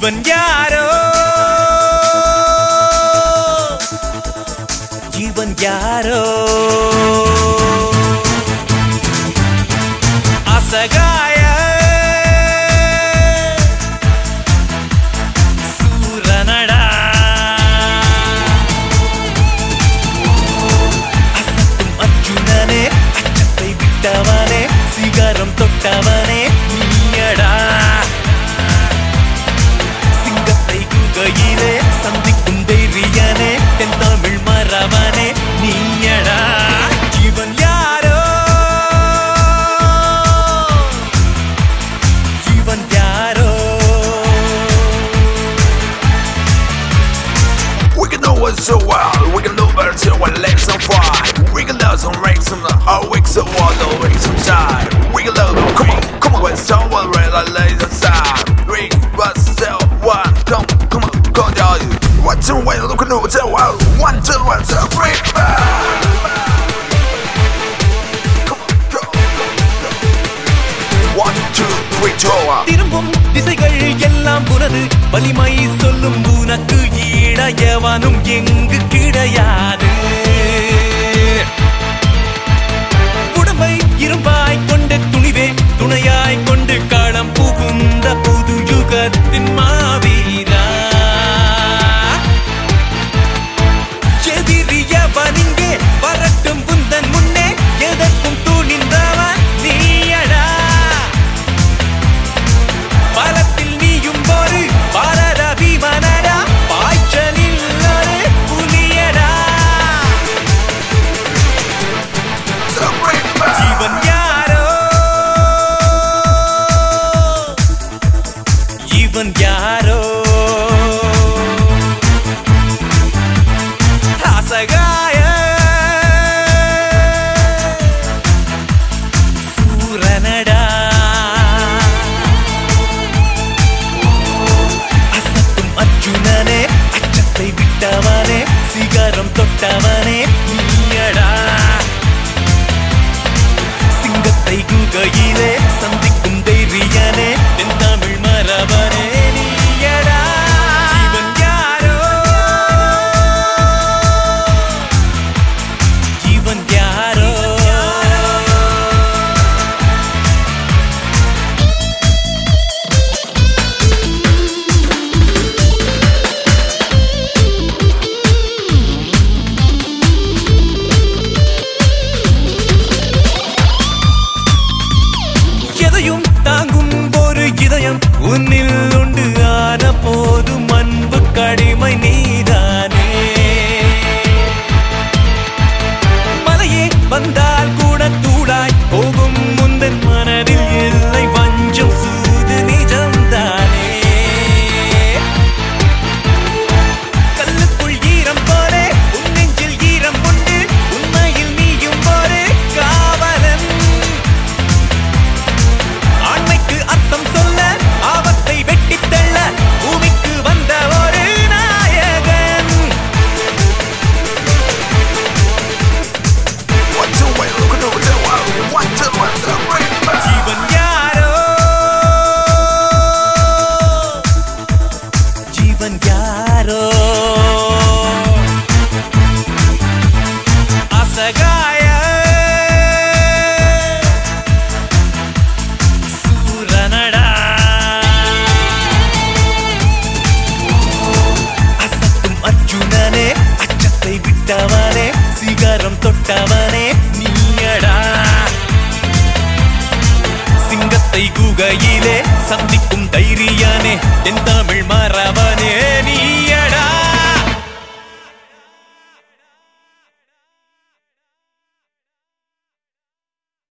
இவன் யாரோ இவன் யாரோ அசகாய சூரனடா அசத்தும் அர்ஜுனனே அச்சத்தை விட்டவனே சிகரம் தொட்டவனே நீயடா சிங்கத்தை குகையிலே சந்திக்கும் தைரியனே தென் தமிழ் மரவனே நீயடா இவன் யாரோ இவன் யாரோ We can know it so well, we can know better till our legs on fire. We can love some ranks on the our weeks of all the weeks some time. We can love them, come on, come on, when someone really lays aside. Three, one, zero, one, come, come on, go down. One, two, one, look at no, two, one, one, two, one, two, three, four. Come on, go, go, go. One, two, three, two, one. திரும்பும் திசைகள் எல்லாம் உனது வலிமை சொல்லும் உனக்கு ஈடையவனும் எங்கு கிடையாது உடம்பை இரும்பாய் கொண்ட துணிவே துணையாய் கொண்டு களம் புகுந்த புது யுகத்தின் மாவீரா எதிரியவனிங்கே வரட்டும் புந்தன் முன்னே எதற்கும் துணிந்தவன் நீயடா பலத்தில் நீயும் ஒரு பாரத பீமனடா பாய்ச்சலில் ஒரு புலியடா Three, four. இவன் யாரோ இவன் யாரோ அசகாய சூரனடா அசத்தும் அர்ஜுனனே அச்சத்தை விட்டவனே சிகரம் தொட்டவனே நீயடா சிங்கத்தை குகையிலே சந்திக்கும் தைரியனே தென் தமிழ் மரபனே நீயடா இவன் யாரோ இவன் யாரோ எதையும் தாங்கும் ஒரு இதயம் உன்னில் உண்டு ஆன போதும் அன்பு கடிமை நீதானே மலையே வந்தால் கூட தூளாய் போகும் முந்தன் மனதில் இல்லை வஞ்சம் சூது நிஜம்தானே கல்லுக்குள் ஈரம் போல உன் நெஞ்சில் ஈரம் உண்டு உண்மையில் நீயும் ஒரு காவலன் ஆண்மைக்கு அர்த்தம் சொல்ல ஆபத்தை வெட்டித் தள்ள பூமிக்கு வந்த ஒரு நாயகன் One, two, one, look at no, two, one, one, two, one, two, three, four. இவன் யாரோ ஜீவன் யாரோ அசகாய சூரனடா அசத்தும் அர்ஜுனனே அச்சத்தை விட்டவனே சிகரம் தொட்டவனே நீயடா சிங்கத்தை குகையிலே சந்திக்கும் தைரியனே தென் தமிழ் மரபனே நீ